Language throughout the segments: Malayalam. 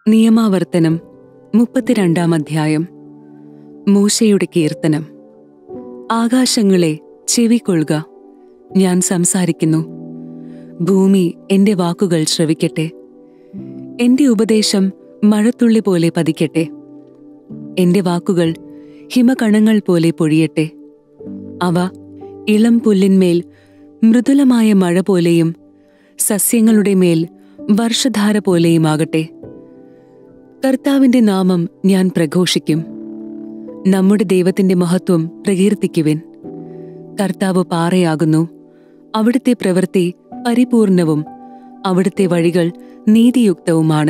നിയമാവർത്തനം മുപ്പത്തിരണ്ടാം അധ്യായം മൂശയുടെ കീർത്തനം ആകാശങ്ങളെ ചെവിക്കൊള്ളുക ഞാൻ സംസാരിക്കുന്നു ഭൂമി എന്റെ വാക്കുകൾ ശ്രവിക്കട്ടെ എന്റെ ഉപദേശം മഴത്തുള്ളി പോലെ പതിക്കട്ടെ എന്റെ വാക്കുകൾ ഹിമകണങ്ങൾ പോലെ പൊഴിയട്ടെ അവ ഇളം പുല്ലിന്മേൽ മൃദുലമായ മഴ പോലെയും സസ്യങ്ങളുടെ മേൽ വർഷധാര പോലെയുമാകട്ടെ കർത്താവിന്റെ നാമം ഞാൻ പ്രഘോഷിക്കും നമ്മുടെ ദൈവത്തിന്റെ മഹത്വം പ്രകീർത്തിക്കുവിൻ കർത്താവ് പാറയാകുന്നു അവിടുത്തെ പ്രവൃത്തി പരിപൂർണവും അവിടുത്തെ വഴികൾ നീതിയുക്തവുമാണ്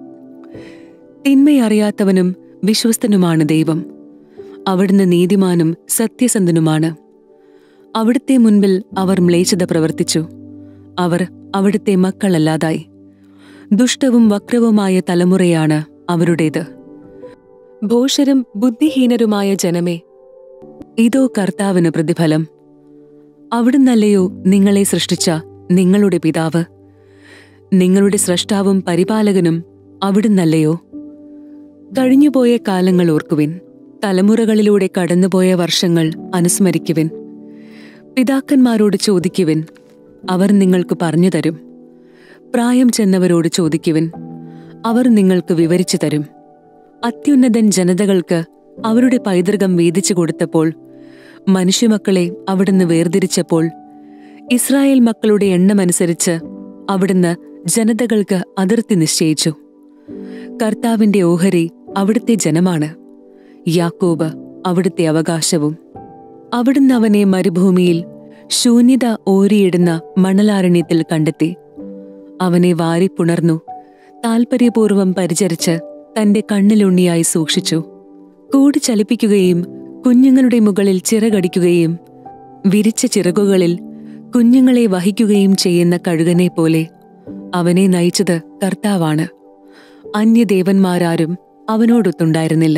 തിന്മയറിയാത്തവനും വിശ്വസ്തനുമാണ് ദൈവം അവിടുന്ന് നീതിമാനും സത്യസന്ധനുമാണ് അവിടുത്തെ മുൻപിൽ അവർ മ്ലേച്ഛത പ്രവർത്തിച്ചു അവർ അവിടുത്തെ മക്കളല്ലാതായി ദുഷ്ടവും വക്രവുമായ തലമുറയാണ് അവരുടേത് ഭോഷരും ബുദ്ധിഹീനരുമായ ജനമേ ഇതോ കർത്താവിന് പ്രതിഫലം അവിടുന്നല്ലയോ നിങ്ങളെ സൃഷ്ടിച്ച നിങ്ങളുടെ പിതാവ് നിങ്ങളുടെ സ്രഷ്ടാവും പരിപാലകനും അവിടുന്നല്ലയോ കഴിഞ്ഞുപോയ കാലങ്ങൾ ഓർക്കുവിൻ തലമുറകളിലൂടെ കടന്നുപോയ വർഷങ്ങൾ അനുസ്മരിക്കുവിൻ പിതാക്കന്മാരോട് ചോദിക്കുവിൻ അവർ നിങ്ങൾക്ക് പറഞ്ഞു തരും പ്രായം ചെന്നവരോട് ചോദിക്കുവിൻ അവർ നിങ്ങൾക്ക് വിവരിച്ചു തരും അത്യുന്നതൻ ജനതകൾക്ക് അവരുടെ പൈതൃകം വീതിച്ചു കൊടുത്തപ്പോൾ മനുഷ്യമക്കളെ അവിടുന്ന് വേർതിരിച്ചപ്പോൾ ഇസ്രായേൽ മക്കളുടെ എണ്ണമനുസരിച്ച് അവിടുന്ന് ജനതകൾക്ക് അതിർത്തി നിശ്ചയിച്ചു കർത്താവിന്റെ ഓഹരി അവിടുത്തെ ജനമാണ് യാക്കോബ് അവിടുത്തെ അവകാശവും അവിടുന്ന് അവനെ മരുഭൂമിയിൽ ശൂന്യത ഓരിയിടുന്ന മണലാരണ്യത്തിൽ കണ്ടെത്തി അവനെ വാരിപ്പുണർന്നു താൽപര്യപൂർവം പരിചരിച്ച് തന്റെ കണ്ണിലുണ്ണിയായി സൂക്ഷിച്ചു കൂട് ചലിപ്പിക്കുകയും കുഞ്ഞുങ്ങളുടെ മുകളിൽ ചിറകടിക്കുകയും വിരിച്ച ചിറകുകളിൽ കുഞ്ഞുങ്ങളെ വഹിക്കുകയും ചെയ്യുന്ന കഴുകനെ പോലെ അവനെ നയിച്ചത് കർത്താവാണ് അന്യദേവന്മാരാരും അവനോടൊത്തുണ്ടായിരുന്നില്ല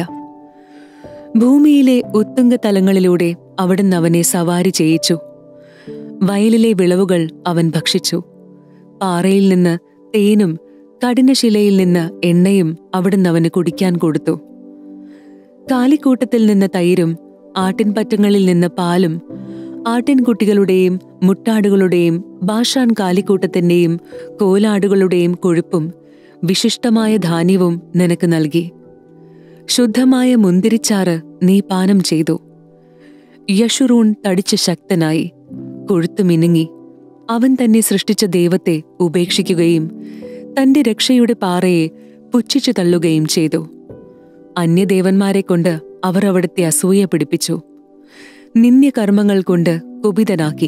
ഭൂമിയിലെ ഉത്തുംഗ തലങ്ങളിലൂടെ അവിടുന്ന് അവനെ സവാരി ചെയ്യിച്ചു വയലിലെ വിളവുകൾ അവൻ ഭക്ഷിച്ചു പാറയിൽ നിന്ന് തേനും കഠിനശിലയിൽ നിന്ന് എണ്ണയും അവിടുന്ന് അവന് കുടിക്കാൻ കൊടുത്തു കാലിക്കൂട്ടത്തിൽ നിന്ന് തൈരും ആട്ടിൻപറ്റങ്ങളിൽ നിന്ന് പാലും ആട്ടിൻകുട്ടികളുടെയും മുട്ടാടുകളുടെയും ബാഷാൻ കാലിക്കൂട്ടത്തിന്റെയും കോലാടുകളുടെയും കൊഴുപ്പും വിശിഷ്ടമായ ധാന്യവും നിനക്ക് നൽകി ശുദ്ധമായ മുന്തിരിച്ചാറ് നീ പാനം ചെയ്തു യഷുറൂൺ തടിച്ച് ശക്തനായി കൊഴുത്തു മിനുങ്ങി അവൻ തന്നെ സൃഷ്ടിച്ച ദൈവത്തെ ഉപേക്ഷിക്കുകയും തന്റെ രക്ഷയുടെ പാറയെ പുച്ഛിച്ചു തള്ളുകയും ചെയ്തു അന്യദേവന്മാരെ കൊണ്ട് അവർ അവിടുത്തെ അസൂയ പിടിപ്പിച്ചു നിന്ദ്യകർമ്മങ്ങൾ കൊണ്ട് കുപിതനാക്കി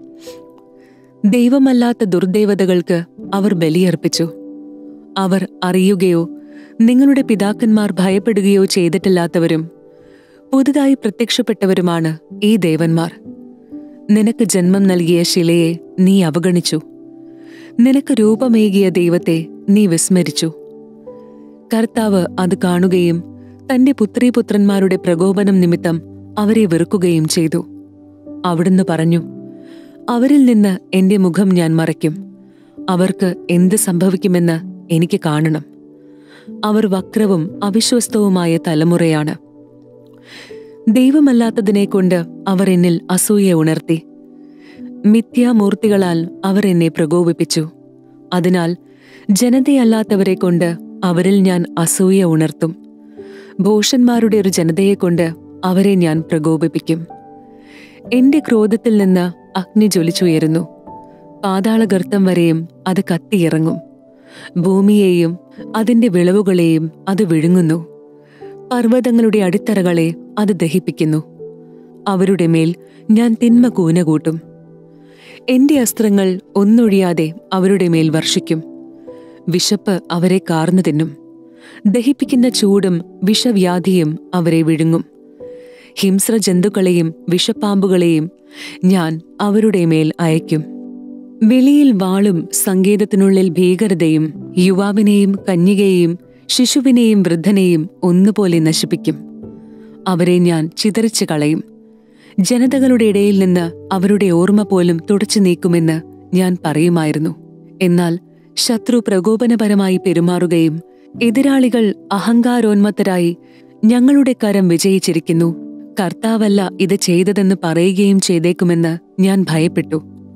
ദൈവമല്ലാത്ത ദുർദേവതകൾക്ക് അവർ ബലിയർപ്പിച്ചു അവർ അറിയുകയോ നിങ്ങളുടെ പിതാക്കന്മാർ ഭയപ്പെടുകയോ ചെയ്തിട്ടില്ലാത്തവരും പുതുതായി പ്രത്യക്ഷപ്പെട്ടവരുമാണ് ഈ ദേവന്മാർ നിനക്ക് ജന്മം നൽകിയ ശിലയെ നീ അവഗണിച്ചു നിനക്ക് രൂപമേകിയ ദൈവത്തെ നീ വിസ്മരിച്ചു കർത്താവ് അത് കാണുകയും തന്റെ പുത്രീപുത്രന്മാരുടെ പ്രകോപനം നിമിത്തം അവരെ വെറുക്കുകയും ചെയ്തു അവിടുന്ന് പറഞ്ഞു അവരിൽ നിന്ന് എന്റെ മുഖം ഞാൻ മറയ്ക്കും അവർക്ക് എന്ത് സംഭവിക്കുമെന്ന് എനിക്ക് കാണണം അവർ വക്രവും അവിശ്വസ്തവുമായ തലമുറയാണ് ദൈവമല്ലാത്തതിനെ കൊണ്ട് അവർ എന്നിൽ അസൂയ ഉണർത്തി മിഥ്യാമൂർത്തികളാൽ അവർ എന്നെ പ്രകോപിപ്പിച്ചു അതിനാൽ ജനതയല്ലാത്തവരെ കൊണ്ട് അവരിൽ ഞാൻ അസൂയ ഉണർത്തും ഭൂഷന്മാരുടെ ഒരു ജനതയെക്കൊണ്ട് അവരെ ഞാൻ പ്രകോപിപ്പിക്കും എന്റെ ക്രോധത്തിൽ നിന്ന് അഗ്നി ജ്വലിച്ചുയരുന്നു പാതാളഗർത്തം വരെയും അത് കത്തിയിറങ്ങും ഭൂമിയെയും അതിന്റെ വിളവുകളെയും അത് വിഴുങ്ങുന്നു പർവ്വതങ്ങളുടെ അടിത്തറകളെ അത് ദഹിപ്പിക്കുന്നു അവരുടെ മേൽ ഞാൻ തിന്മ കൂന കൂട്ടും എന്റെ അസ്ത്രങ്ങൾ ഒന്നൊഴിയാതെ അവരുടെ മേൽ വർഷിക്കും വിശപ്പ് അവരെ കാർന്നു തിന്നും ദഹിപ്പിക്കുന്ന ചൂടും വിഷവ്യാധിയും അവരെ വിഴുങ്ങും ഹിംസ്ര ജന്തുക്കളെയും വിഷപ്പാമ്പുകളെയും ഞാൻ അവരുടെ മേൽ അയക്കും വെളിയിൽ വാളും സങ്കേതത്തിനുള്ളിൽ ഭീകരതയും യുവാവിനെയും കന്യകയെയും ശിശുവിനെയും വൃദ്ധനെയും ഒന്നുപോലെ നശിപ്പിക്കും അവരെ ഞാൻ ചിതറിച്ചു കളയും ജനതകളുടെ ഇടയിൽ നിന്ന് അവരുടെ ഓർമ്മ പോലും തുടച്ചു നീക്കുമെന്ന് ഞാൻ പറയുമായിരുന്നു എന്നാൽ ശത്രു പ്രകോപനപരമായി പെരുമാറുകയും എതിരാളികൾ അഹങ്കാരോന്മത്തരായി ഞങ്ങളുടെ കരം വിജയിച്ചിരിക്കുന്നു കർത്താവല്ല ഇത് ചെയ്തതെന്ന് പറയുകയും ചെയ്തേക്കുമെന്ന് ഞാൻ ഭയപ്പെട്ടു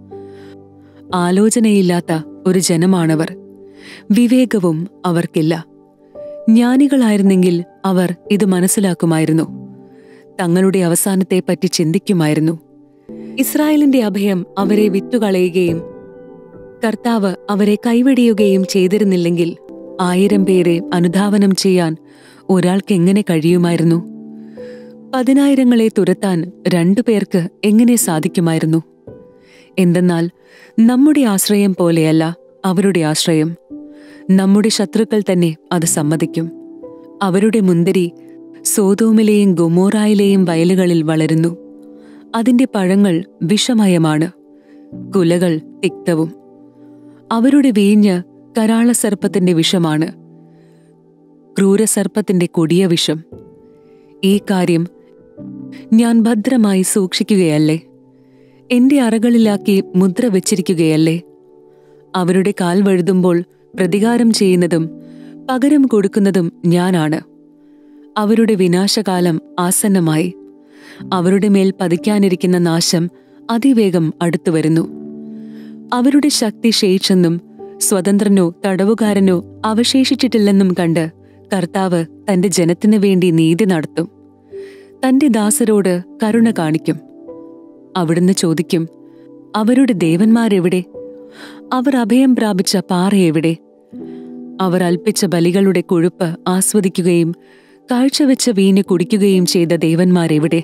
ആലോചനയില്ലാത്ത ഒരു ജനമാണവർ വിവേകവും അവർക്കില്ല ജ്ഞാനികളായിരുന്നെങ്കിൽ അവർ ഇത് മനസ്സിലാക്കുമായിരുന്നു തങ്ങളുടെ അവസാനത്തെപ്പറ്റി ചിന്തിക്കുമായിരുന്നു ഇസ്രായേലിന്റെ അഭയം അവരെ വിറ്റുകളയുകയും കർത്താവ് അവരെ കൈവെടിയുകയും ചെയ്തിരുന്നില്ലെങ്കിൽ ആയിരം പേരെ അനുധാവനം ചെയ്യാൻ ഒരാൾക്ക് എങ്ങനെ കഴിയുമായിരുന്നു പതിനായിരങ്ങളെ തുരത്താൻ രണ്ടു പേർക്ക് എങ്ങനെ സാധിക്കുമായിരുന്നു എന്തെന്നാൽ നമ്മുടെ ആശ്രയം പോലെയല്ല അവരുടെ ആശ്രയം നമ്മുടെ ശത്രുക്കൾ തന്നെ അത് സമ്മതിക്കും അവരുടെ മുന്തിരി സോതോമിലെയും ഗൊമോറായിലെയും വയലുകളിൽ വളരുന്നു അതിന്റെ പഴങ്ങൾ വിഷമയമാണ് കുലകൾ തിക്തവും അവരുടെ വീഞ്ഞ് കരാളസർപ്പത്തിന്റെ വിഷമാണ് ക്രൂരസർപ്പത്തിന്റെ കൊടിയ വിഷം ഈ കാര്യം ഞാൻ ഭദ്രമായി സൂക്ഷിക്കുകയല്ലേ എന്റെ അറകളിലാക്കി മുദ്ര വച്ചിരിക്കുകയല്ലേ അവരുടെ കാൽ വഴുതുമ്പോൾ പ്രതികാരം ചെയ്യുന്നതും പകരം കൊടുക്കുന്നതും ഞാനാണ് അവരുടെ വിനാശകാലം ആസന്നമായി അവരുടെ മേൽ പതിക്കാനിരിക്കുന്ന നാശം അതിവേഗം അടുത്തുവരുന്നു അവരുടെ ശക്തി ക്ഷയിച്ചെന്നും സ്വതന്ത്രനോ തടവുകാരനോ അവശേഷിച്ചിട്ടില്ലെന്നും കണ്ട് കർത്താവ് തന്റെ ജനത്തിനു വേണ്ടി നീതി നടത്തും തന്റെ ദാസരോട് കരുണ കാണിക്കും അവിടുന്ന് ചോദിക്കും അവരുടെ ദേവന്മാരെവിടെ അവർ അഭയം പ്രാപിച്ച പാറ എവിടെ അവർ അൽപ്പിച്ച ബലികളുടെ കൊഴുപ്പ് ആസ്വദിക്കുകയും കാഴ്ചവെച്ച വീഞ്ഞ് കുടിക്കുകയും ചെയ്ത ദേവന്മാരെവിടെ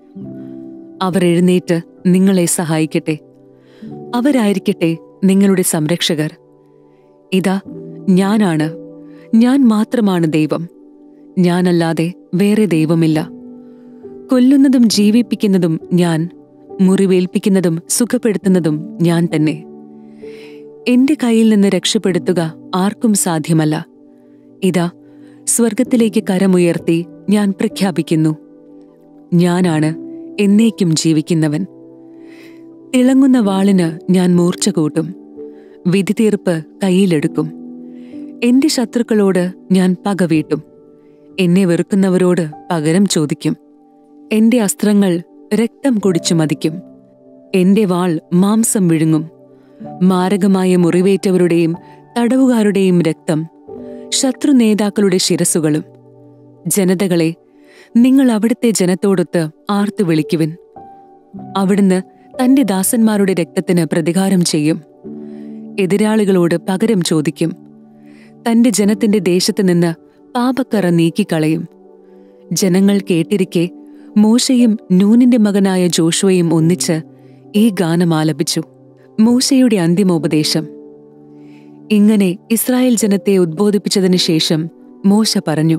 അവർ എഴുന്നേറ്റ് നിങ്ങളെ സഹായിക്കട്ടെ അവരായിരിക്കട്ടെ നിങ്ങളുടെ സംരക്ഷകർ ഇതാ ഞാനാണ് ഞാൻ മാത്രമാണ് ദൈവം ഞാനല്ലാതെ വേറെ ദൈവമില്ല കൊല്ലുന്നതും ജീവിപ്പിക്കുന്നതും ഞാൻ മുറിവേൽപ്പിക്കുന്നതും സുഖപ്പെടുത്തുന്നതും ഞാൻ തന്നെ എന്റെ കയ്യിൽ നിന്ന് രക്ഷപ്പെടുത്തുക ആർക്കും സാധ്യമല്ല ഇതാ സ്വർഗത്തിലേക്ക് കരമുയർത്തി ഞാൻ പ്രഖ്യാപിക്കുന്നു ഞാനാണ് എന്നേക്കും ജീവിക്കുന്നവൻ തിളങ്ങുന്ന വാളിന് ഞാൻ മൂർച്ച കൂട്ടും വിധി തീർപ്പ് കയ്യിലെടുക്കും എന്റെ ശത്രുക്കളോട് ഞാൻ പകവീട്ടും എന്നെ വെറുക്കുന്നവരോട് പകരം ചോദിക്കും എന്റെ അസ്ത്രങ്ങൾ രക്തം കുടിച്ചു മതിക്കും എന്റെ വാൾ മാംസം വിഴുങ്ങും മാരകമായ മുറിവേറ്റവരുടെയും തടവുകാരുടെയും രക്തം ശത്രു നേതാക്കളുടെ ശിരസുകളും ജനതകളെ നിങ്ങൾ അവിടുത്തെ ജനത്തോടൊത്ത് ആർത്തു വിളിക്കുവിൻ അവിടുന്ന് തന്റെ ദാസന്മാരുടെ രക്തത്തിന് പ്രതികാരം ചെയ്യും എതിരാളികളോട് പകരം ചോദിക്കും തന്റെ ജനത്തിന്റെ ദേശത്ത് നിന്ന് പാപക്കറ നീക്കിക്കളയും ജനങ്ങൾ കേട്ടിരിക്കെ മോശയും നൂനിന്റെ മകനായ ജോഷുവയും ഒന്നിച്ച് ഈ ഗാനം ആലപിച്ചു മോശയുടെ അന്തിമോപദേശം ഇങ്ങനെ ഇസ്രായേൽ ജനത്തെ ഉദ്ബോധിപ്പിച്ചതിനു ശേഷം മോശ പറഞ്ഞു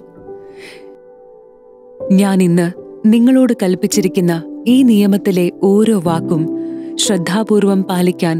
ഞാൻ ഇന്ന് നിങ്ങളോട് കൽപ്പിച്ചിരിക്കുന്ന ഈ നിയമത്തിലെ ഓരോ വാക്കും ശ്രദ്ധാപൂർവം പാലിക്കാൻ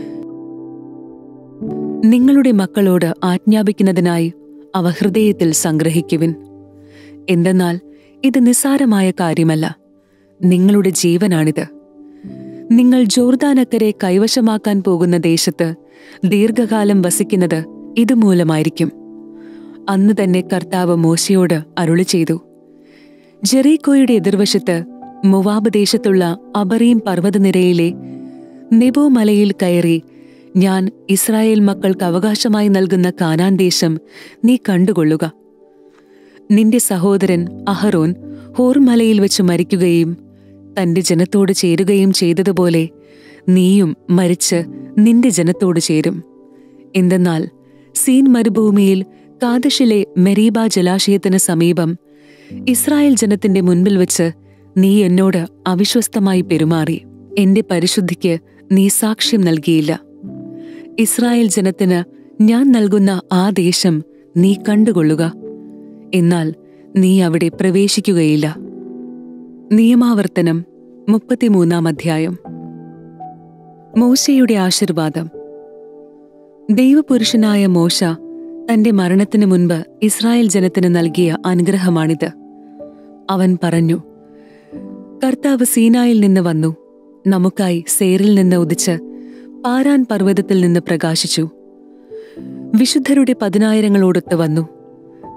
നിങ്ങളുടെ മക്കളോട് ആജ്ഞാപിക്കുന്നതിനായി അവ ഹൃദയത്തിൽ സംഗ്രഹിക്കുവിൻ എന്തെന്നാൽ ഇത് നിസ്സാരമായ കാര്യമല്ല നിങ്ങളുടെ ജീവനാണിത് നിങ്ങൾ ജോർദാനക്കരെ കൈവശമാക്കാൻ പോകുന്ന ദേശത്ത് ദീർഘകാലം വസിക്കുന്നത് ഇതുമൂലമായിരിക്കും അന്ന് തന്നെ കർത്താവ് മോശയോട് അരുളി ചെയ്തു ജെറീക്കോയുടെ എതിർവശത്ത് മൊവാബ് ദേശത്തുള്ള അബറീം പർവ്വതനിരയിലെ നെബോ മലയിൽ കയറി ഞാൻ ഇസ്രായേൽ മക്കൾക്ക് അവകാശമായി നൽകുന്ന കാനാൻ ദേശം നീ കണ്ടുകൊള്ളുക നിന്റെ സഹോദരൻ അഹറോൻ ഹോർമലയിൽ വെച്ച് മരിക്കുകയും തന്റെ ജനത്തോട് ചേരുകയും ചെയ്തതുപോലെ നീയും മരിച്ച് നിന്റെ ജനത്തോട് ചേരും എന്തെന്നാൽ സീൻ മരുഭൂമിയിൽ കാദഷിലെ മെരീബ ജലാശയത്തിന് സമീപം ഇസ്രായേൽ ജനത്തിന്റെ മുൻപിൽ വെച്ച് നീ എന്നോട് അവിശ്വസ്തമായി പെരുമാറി എന്റെ പരിശുദ്ധിക്ക് നീ സാക്ഷ്യം നൽകിയില്ല ഇസ്രായേൽ ജനത്തിന് ഞാൻ നൽകുന്ന ആ ദേശം നീ കണ്ടുകൊള്ളുക എന്നാൽ നീ അവിടെ പ്രവേശിക്കുകയില്ല നിയമാവർത്തനം മുപ്പത്തിമൂന്നാം അധ്യായം മോശയുടെ ആശീർവാദം ദൈവപുരുഷനായ മോശ തന്റെ മരണത്തിനു മുൻപ് ഇസ്രായേൽ ജനത്തിന് നൽകിയ അനുഗ്രഹമാണിത് അവൻ പറഞ്ഞു കർത്താവ് സീനായിൽ നിന്ന് വന്നു നമുക്കായി സേറിൽ നിന്ന് ഉദിച്ച് പാരാൻ പർവ്വതത്തിൽ നിന്ന് പ്രകാശിച്ചു വിശുദ്ധരുടെ പതിനായിരങ്ങളോടൊത്ത് വന്നു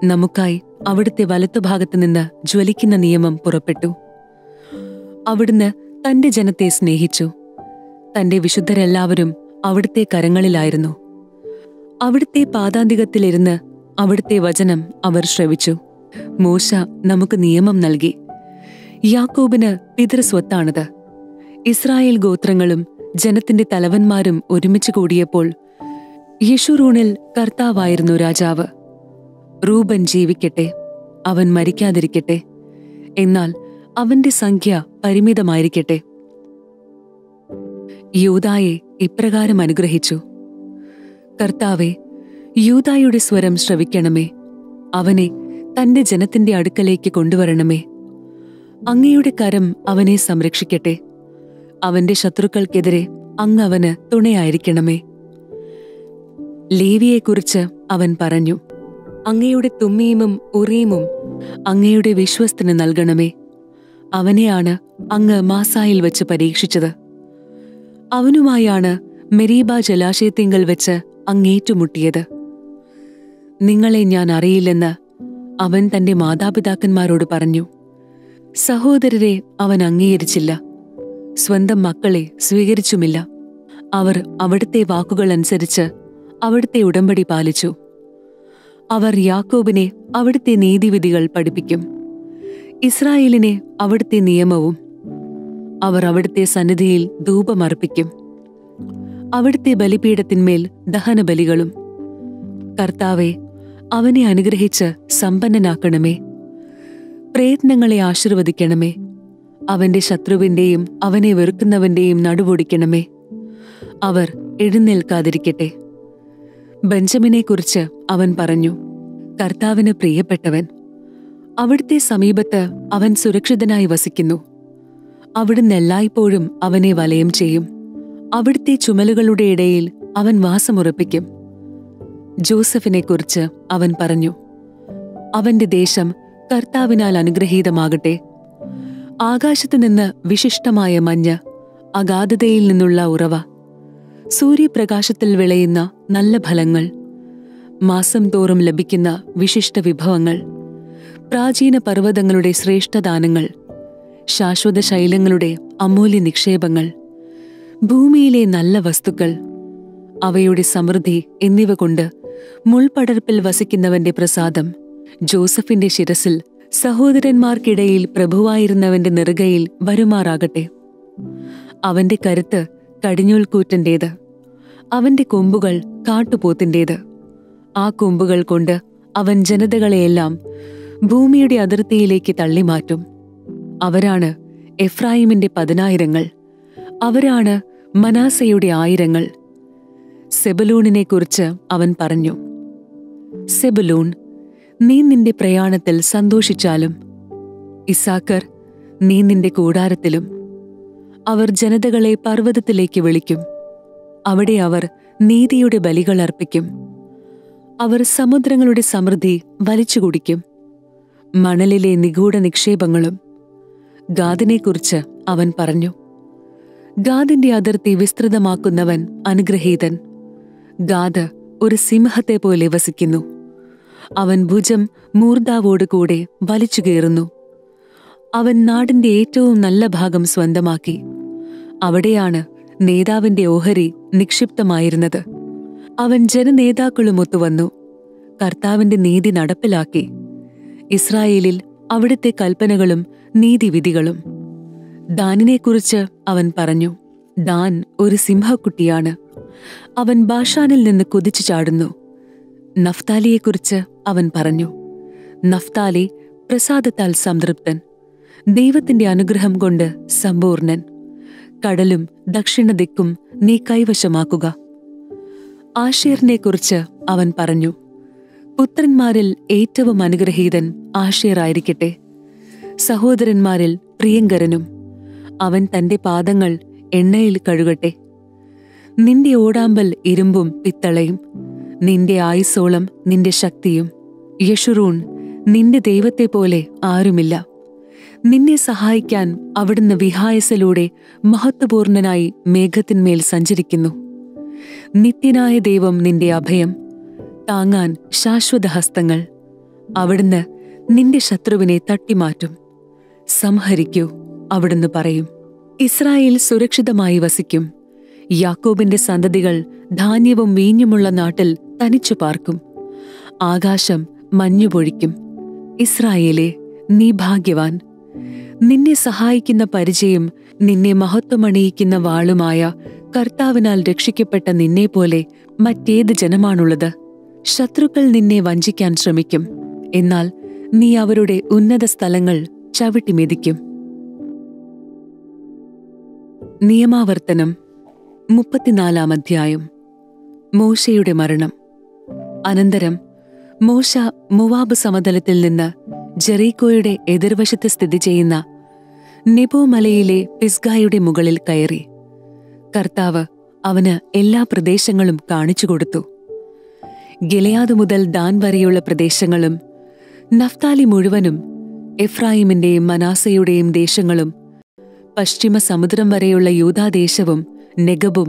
നമുക്കായി അവിടുത്തെ വലത്തുഭാഗത്ത് നിന്ന് ജ്വലിക്കുന്ന നിയമം പുറപ്പെട്ടു അവിടുന്ന് തന്റെ ജനത്തെ സ്നേഹിച്ചു തന്റെ വിശുദ്ധരെല്ലാവരും അവിടുത്തെ കരങ്ങളിലായിരുന്നു അവിടുത്തെ പാതാന്തികത്തിലിരുന്ന് അവിടുത്തെ വചനം അവർ ശ്രവിച്ചു മോശ നമുക്ക് നിയമം നൽകി യാക്കോബിന് പിതൃസ്വത്താണിത് ഇസ്രായേൽ ഗോത്രങ്ങളും ജനത്തിന്റെ തലവന്മാരും ഒരുമിച്ച് കൂടിയപ്പോൾ യശുറൂണിൽ കർത്താവായിരുന്നു രാജാവ് റൂബൻ ജീവിക്കട്ടെ അവൻ മരിക്കാതിരിക്കട്ടെ എന്നാൽ അവന്റെ സംഖ്യ പരിമിതമായിരിക്കട്ടെ യൂതായെ ഇപ്രകാരം അനുഗ്രഹിച്ചു കർത്താവെ യൂതായുടെ സ്വരം ശ്രവിക്കണമേ അവനെ തന്റെ ജനത്തിന്റെ അടുക്കലേക്ക് കൊണ്ടുവരണമേ അങ്ങയുടെ കരം അവനെ സംരക്ഷിക്കട്ടെ അവന്റെ ശത്രുക്കൾക്കെതിരെ അങ്ങ് അവന് തുണയായിരിക്കണമേ ലേവിയെക്കുറിച്ച് അവൻ പറഞ്ഞു അങ്ങയുടെ തുമ്മീമും ഉറീമും അങ്ങയുടെ വിശ്വസ്തന് നൽകണമേ അവനെയാണ് അങ്ങ് മാസായിൽ വെച്ച് പരീക്ഷിച്ചത് അവനുമായാണ് മെരീബ ജലാശയത്തിങ്കൽ വെച്ച് അങ്ങേറ്റുമുട്ടിയത് നിങ്ങളെ ഞാൻ അറിയില്ലെന്ന് അവൻ തന്റെ മാതാപിതാക്കന്മാരോട് പറഞ്ഞു സഹോദരരെ അവൻ അംഗീകരിച്ചില്ല സ്വന്തം മക്കളെ സ്വീകരിച്ചുമില്ല അവർ അവിടുത്തെ വാക്കുകൾ അനുസരിച്ച് അവിടുത്തെ ഉടമ്പടി പാലിച്ചു അവർ യാക്കോബിനെ അവിടുത്തെ നീതിവിധികൾ പഠിപ്പിക്കും ഇസ്രായേലിനെ അവിടുത്തെ നിയമവും അവർ അവിടുത്തെ സന്നിധിയിൽ ധൂപമർപ്പിക്കും അവിടുത്തെ ബലിപീഠത്തിന്മേൽ ദഹനബലികളും കർത്താവെ അവനെ അനുഗ്രഹിച്ച് സമ്പന്നനാക്കണമേ പ്രയത്നങ്ങളെ ആശീർവദിക്കണമേ അവന്റെ ശത്രുവിന്റെയും അവനെ വെറുക്കുന്നവന്റെയും നടുവൊടിക്കണമേ അവർ എഴുന്നേൽക്കാതിരിക്കട്ടെ ബെഞ്ചമിനെക്കുറിച്ച് അവൻ പറഞ്ഞു കർത്താവിന് പ്രിയപ്പെട്ടവൻ അവിടുത്തെ സമീപത്ത് അവൻ സുരക്ഷിതനായി വസിക്കുന്നു അവിടുന്ന് എല്ലായ്പ്പോഴും അവനെ വലയം ചെയ്യും അവിടുത്തെ ചുമലുകളുടെ ഇടയിൽ അവൻ വാസമുറപ്പിക്കും ജോസഫിനെക്കുറിച്ച് അവൻ പറഞ്ഞു അവന്റെ ദേശം കർത്താവിനാൽ അനുഗ്രഹീതമാകട്ടെ ആകാശത്തു നിന്ന് വിശിഷ്ടമായ മഞ്ഞ് അഗാധതയിൽ നിന്നുള്ള ഉറവ സൂര്യപ്രകാശത്തിൽ വിളയുന്ന നല്ല ഫലങ്ങൾ മാസം തോറും ലഭിക്കുന്ന വിശിഷ്ട വിഭവങ്ങൾ പ്രാചീന പർവ്വതങ്ങളുടെ ശ്രേഷ്ഠദാനങ്ങൾ ശാശ്വത ശൈലങ്ങളുടെ അമൂല്യ നിക്ഷേപങ്ങൾ ഭൂമിയിലെ നല്ല വസ്തുക്കൾ അവയുടെ സമൃദ്ധി എന്നിവ കൊണ്ട് മുൾപടർപ്പിൽ വസിക്കുന്നവന്റെ പ്രസാദം ജോസഫിന്റെ ശിരസിൽ സഹോദരന്മാർക്കിടയിൽ പ്രഭുവായിരുന്നവന്റെ നെറുകയിൽ വരുമാറാകട്ടെ അവന്റെ കരുത്ത് കടിഞ്ഞൂൽക്കൂറ്റന്റേത് അവന്റെ കൊമ്പുകൾ കാട്ടുപോത്തിന്റേത് ആ കൊമ്പുകൾ കൊണ്ട് അവൻ ജനതകളെയെല്ലാം ഭൂമിയുടെ അതിർത്തിയിലേക്ക് തള്ളിമാറ്റും അവരാണ് എഫ്രായിമിന്റെ പതിനായിരങ്ങൾ അവരാണ് മനാസയുടെ ആയിരങ്ങൾ സെബലൂണിനെക്കുറിച്ച് അവൻ പറഞ്ഞു സെബലൂൺ നീ നിന്റെ പ്രയാണത്തിൽ സന്തോഷിച്ചാലും ഇസാക്കർ നീ നിന്റെ കൂടാരത്തിലും അവർ ജനതകളെ പർവ്വതത്തിലേക്ക് വിളിക്കും അവിടെ അവർ നീതിയുടെ ബലികൾ അർപ്പിക്കും അവർ സമുദ്രങ്ങളുടെ സമൃദ്ധി വലിച്ചു കുടിക്കും മണലിലെ നിഗൂഢ നിക്ഷേപങ്ങളും ഗാദിനെക്കുറിച്ച് അവൻ പറഞ്ഞു ഗാദിന്റെ അതിർത്തി വിസ്തൃതമാക്കുന്നവൻ അനുഗ്രഹീതൻ ഗാദ് ഒരു സിംഹത്തെ പോലെ വസിക്കുന്നു അവൻ ഭുജം മൂർദാവോട് കൂടെ വലിച്ചു കയറുന്നു അവൻ നാടിന്റെ ഏറ്റവും നല്ല ഭാഗം സ്വന്തമാക്കി അവിടെയാണ് നേതാവിന്റെ ഓഹരി നിക്ഷിപ്തമായിരുന്നത് അവൻ ജനനേതാക്കളുമൊത്തു വന്നു കർത്താവിന്റെ നീതി നടപ്പിലാക്കി ഇസ്രായേലിൽ അവിടുത്തെ കൽപ്പനകളും നീതിവിധികളും ദാനിനെക്കുറിച്ച് അവൻ പറഞ്ഞു ദാൻ ഒരു സിംഹക്കുട്ടിയാണ് അവൻ ബാഷാനിൽ നിന്ന് കുതിച്ചു ചാടുന്നു നഫ്താലിയെക്കുറിച്ച് അവൻ പറഞ്ഞു നഫ്താലി പ്രസാദത്താൽ സംതൃപ്തൻ ദൈവത്തിന്റെ അനുഗ്രഹം കൊണ്ട് സമ്പൂർണൻ കടലും ദക്ഷിണദിക്കും നീ കൈവശമാക്കുക ആഷേറിനെക്കുറിച്ച് അവൻ പറഞ്ഞു പുത്രന്മാരിൽ ഏറ്റവും അനുഗ്രഹീതൻ ആഷേറായിരിക്കട്ടെ സഹോദരന്മാരിൽ പ്രിയങ്കരനും അവൻ തന്റെ പാദങ്ങൾ എണ്ണയിൽ കഴുകട്ടെ നിന്റെ ഓടാമ്പൽ ഇരുമ്പും പിത്തളയും നിന്റെ ആയുസോളം നിന്റെ ശക്തിയും യഷുറൂൺ നിന്റെ ദൈവത്തെ പോലെ ആരുമില്ല നിന്നെ സഹായിക്കാൻ അവിടുന്ന് വിഹായസിലൂടെ മഹത്വപൂർണനായി മേഘത്തിന്മേൽ സഞ്ചരിക്കുന്നു നിത്യനായ ദൈവം നിന്റെ അഭയം താങ്ങാൻ ശാശ്വത ഹസ്തങ്ങൾ അവിടുന്ന് നിന്റെ ശത്രുവിനെ തട്ടിമാറ്റും സംഹരിക്കൂ അവിടുന്ന് പറയും ഇസ്രായേൽ സുരക്ഷിതമായി വസിക്കും യാക്കോബിന്റെ സന്തതികൾ ധാന്യവും വീഞ്ഞുമുള്ള നാട്ടിൽ തനിച്ചു പാർക്കും ആകാശം മഞ്ഞുപൊഴിക്കും ഇസ്രായേലെ നീ ഭാഗ്യവാൻ നിന്നെ സഹായിക്കുന്ന പരിചയം നിന്നെ മഹത്വമണിയിക്കുന്ന വാളുമായ കർത്താവിനാൽ രക്ഷിക്കപ്പെട്ട നിന്നെപ്പോലെ മറ്റേത് ജനമാണുള്ളത് ശത്രുക്കൾ നിന്നെ വഞ്ചിക്കാൻ ശ്രമിക്കും എന്നാൽ നീ അവരുടെ ഉന്നത സ്ഥലങ്ങൾ ചവിട്ടിമെതിക്കും നിയമാവർത്തനം മുപ്പത്തിനാലാം അധ്യായം മോശയുടെ മരണം അനന്തരം മോശ മുവാബ് സമതലത്തിൽ നിന്ന് ജെറീക്കോയുടെ എതിർവശത്ത് സ്ഥിതി ചെയ്യുന്ന നെബോ മലയിലെ പിസ്ഗായുടെ മുകളിൽ കയറി കർത്താവ് അവന് എല്ലാ പ്രദേശങ്ങളും കാണിച്ചു കൊടുത്തു ഗിലയാദ് മുതൽ ദാൻ വരെയുള്ള പ്രദേശങ്ങളും നഫ്താലി മുഴുവനും എഫ്രായിമിന്റെയും മനാസയുടെയും ദേശങ്ങളും പശ്ചിമ സമുദ്രം വരെയുള്ള യൂതാദേശവും നെഗബും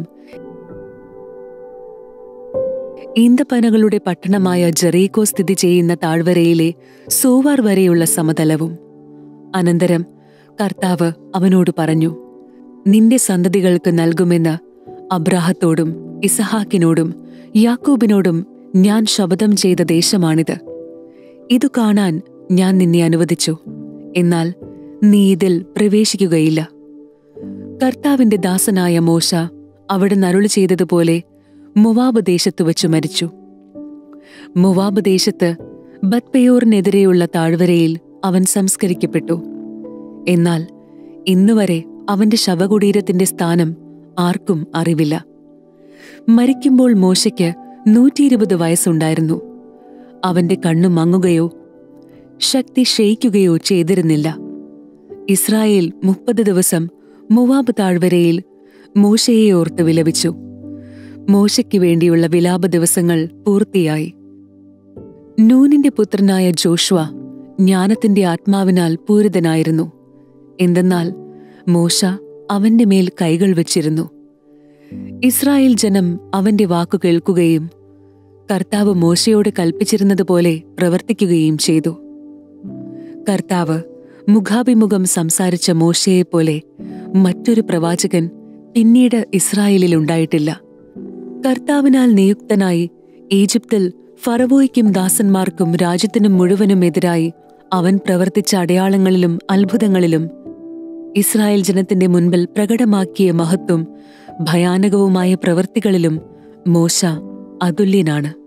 ഈന്തപ്പനകളുടെ പട്ടണമായ ജെറീക്കോ സ്ഥിതി ചെയ്യുന്ന താഴ്വരയിലെ സോവാർ വരെയുള്ള സമതലവും അനന്തരം കർത്താവ് അവനോട് പറഞ്ഞു നിന്റെ സന്തതികൾക്ക് നൽകുമെന്ന് അബ്രാഹത്തോടും ഇസഹാക്കിനോടും യാക്കോബിനോടും ഞാൻ ശപഥം ചെയ്ത ദേശമാണിത് ഇതു കാണാൻ ഞാൻ നിന്നെ അനുവദിച്ചു എന്നാൽ നീ ഇതിൽ പ്രവേശിക്കുകയില്ല കർത്താവിന്റെ ദാസനായ മോശ അവിടെ നരുളി ചെയ്തതുപോലെ മുവാബ് ദേശത്ത് വെച്ച് മരിച്ചു മുവാബ് ദേശത്ത് ബത്പയോറിനെതിരെയുള്ള താഴ്വരയിൽ അവൻ സംസ്കരിക്കപ്പെട്ടു എന്നാൽ ഇന്നുവരെ അവന്റെ ശവകുടീരത്തിന്റെ സ്ഥാനം ആർക്കും അറിവില്ല മരിക്കുമ്പോൾ മോശയ്ക്ക് നൂറ്റിയിരുപത് വയസ്സുണ്ടായിരുന്നു അവന്റെ കണ്ണു മങ്ങുകയോ ശക്തി ക്ഷയിക്കുകയോ ചെയ്തിരുന്നില്ല ഇസ്രായേൽ മുപ്പത് ദിവസം മുവാബ് താഴ്വരയിൽ മോശയെ ഓർത്ത് വിലപിച്ചു മോശയ്ക്ക് വേണ്ടിയുള്ള വിലാപ ദിവസങ്ങൾ പൂർത്തിയായി നൂനിന്റെ പുത്രനായ ജോഷ്വ ജ്ഞാനത്തിന്റെ ആത്മാവിനാൽ പൂരിതനായിരുന്നു എന്തെന്നാൽ മോശ അവന്റെ മേൽ കൈകൾ വച്ചിരുന്നു ഇസ്രായേൽ ജനം അവന്റെ വാക്കു കേൾക്കുകയും കർത്താവ് മോശയോട് കൽപ്പിച്ചിരുന്നതുപോലെ പ്രവർത്തിക്കുകയും ചെയ്തു കർത്താവ് മുഖാഭിമുഖം സംസാരിച്ച മോശയെപ്പോലെ മറ്റൊരു പ്രവാചകൻ പിന്നീട് ഇസ്രായേലിൽ ഉണ്ടായിട്ടില്ല കർത്താവിനാൽ നിയുക്തനായി ഈജിപ്തിൽ ഫറവോയ്ക്കും ദാസന്മാർക്കും രാജ്യത്തിനും മുഴുവനും എതിരായി അവൻ പ്രവർത്തിച്ച അടയാളങ്ങളിലും അത്ഭുതങ്ങളിലും ഇസ്രായേൽ ജനത്തിന്റെ മുൻപിൽ പ്രകടമാക്കിയ മഹത്വം ഭയാനകവുമായ പ്രവൃത്തികളിലും മോശ അതുല്യനാണ്